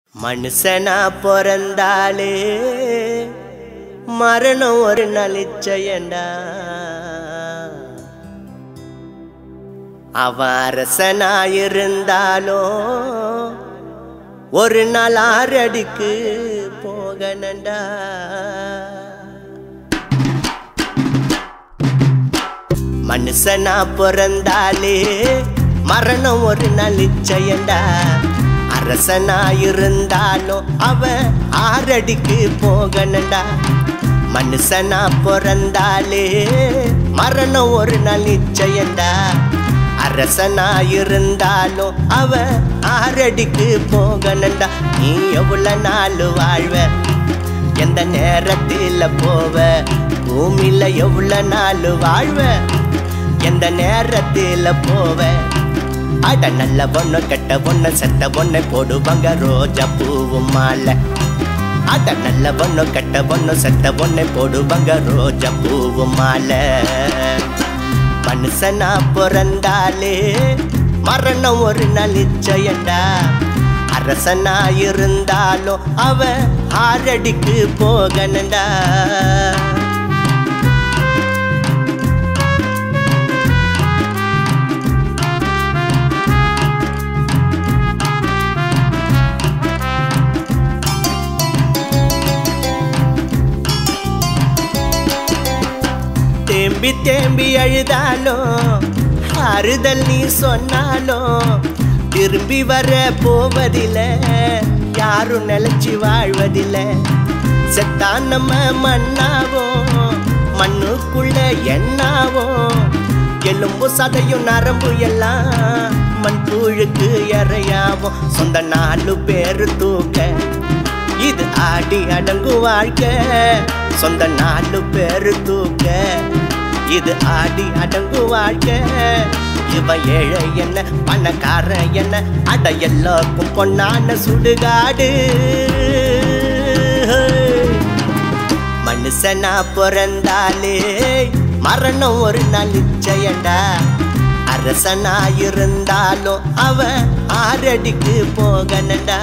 மனுஷனா பிறந்தாலே மரணம் ஒரு நலிச்சயண்டா அவன் அரசனாயிருந்தாலும் ஒரு நாள் ஆறடிக்கு போகணண்டா மனுஷனா பிறந்தாலே மரணம் ஒரு நாள் நிச்சயண்டா அரசனாயிருந்தாலும் அவன் ஆறடிக்கு போகணுண்டா மனுஷனா பிறந்தாலே மரணம் ஒரு நாள் நிச்சயண்டா அரசனாயிருந்தாலும் அவன் ஆறடிக்கு போகணுண்டா நீ எவ்வளவு நாள் வாழ்வ எந்த நேரத்தில் போவ பூமியில எவ்வளவு நாள் வாழ்வ எந்த நேரத்தில் போவ அட நல்ல பொண்ணு கெட்ட பொண்ணு செத்த பொண்ணு போடுவாங்க ரோஜா பூவும் மாலை அட நல்ல பொண்ணு கெட்ட பொண்ணு செத்த பொண்ணு போடுவாங்க ரோஜா பூவும் மாலை மனுஷனா பிறந்தாலே மரணம் ஒரு நலிச்சயண்டா அரசனாயிருந்தாலும் அவன் ஆறடிக்கு போகணுண்டா தேம்பி தேம்பி அழுதாலும் ஆறுதல் நீ சொன்னாலும் திரும்பி வர போவதில்லை யாரும் நிலைச்சி வாழ்வதில்லை செத்தான் நம்ம மண்ணாவோம் மண்ணுக்குள்ள எண்ணாவோம் எலும்பு சதையும் நரம்பு எல்லாம் மண் புழுக்கு இறையாவும் சொந்த நாலு பேரு தூக்க இது ஆடி அடங்கும் வாழ்க்கை சொந்த நாலு பேரு தூக்க இது ஆடி அடங்கும் வாழ்க்கை இவன் ஏழை என்ன பணக்கார என்ன அட எல்லாருக்கும் பொன்னான சுடுகாடு மனுஷனா பிறந்தாலே மரணம் ஒரு நாள் நிச்சயண்டா அரசனாயிருந்தாலும் அவன் ஆறடிக்கு போகணுண்டா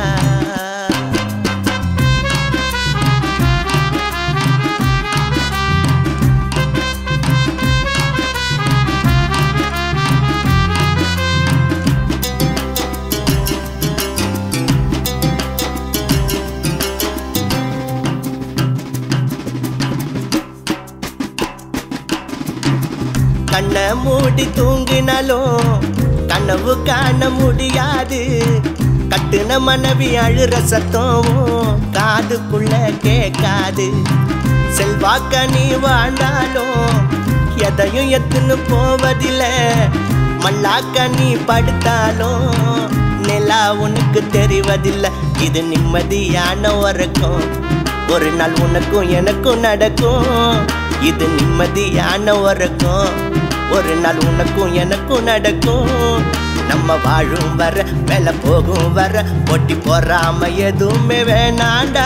கண்ணை மூடி தூங்கினாலும் கனவு காண முடியாது கட்டுன மனைவி அழுற சத்தம் காதுக்குள்ள கேட்காது செல்வாக்க நீ வாழ்ந்தாலும் எதையும் எத்துன்னு போவதில்லை மல்லாக்க நீ படுத்தாலும் நிலா உனக்கு தெரிவதில்லை இது நிம்மதியான உறக்கம் ஒரு நாள் உனக்கும் எனக்கும் நடக்கும் இது நிம்மதியான உறக்கம் ஒரு நாள் உனக்கும் எனக்கும் நடக்கும் நம்ம வாழும் வர வேலை போகும் வர பொட்டி போறாம எதுவுமே வேணாண்டா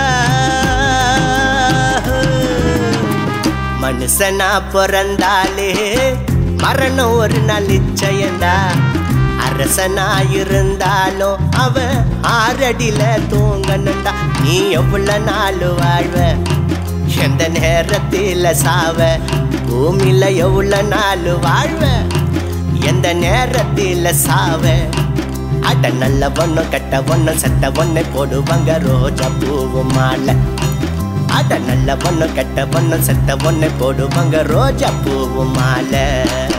மனுஷனா பிறந்தாலே மரணம் ஒரு நாள் நிச்சயண்டா அரசனாயிருந்தாலும் அவன் ஆறடியில தூங்கணுண்டா நீ எவ்வளவு நாள் வாழ்வ எந்த நேரத்தில் சாவ பூமியில எவ்வளவு நாள் வாழ்வ எந்த நேரத்தில் சாவ அட நல்ல பொண்ணு கெட்ட பொண்ணு செத்த பொண்ணு போடுவாங்க ரோஜா பூவும் மாலை அட நல்ல பொண்ணு கெட்ட பொண்ணு செத்த பொண்ணு போடுவாங்க ரோஜா பூவும் மாலை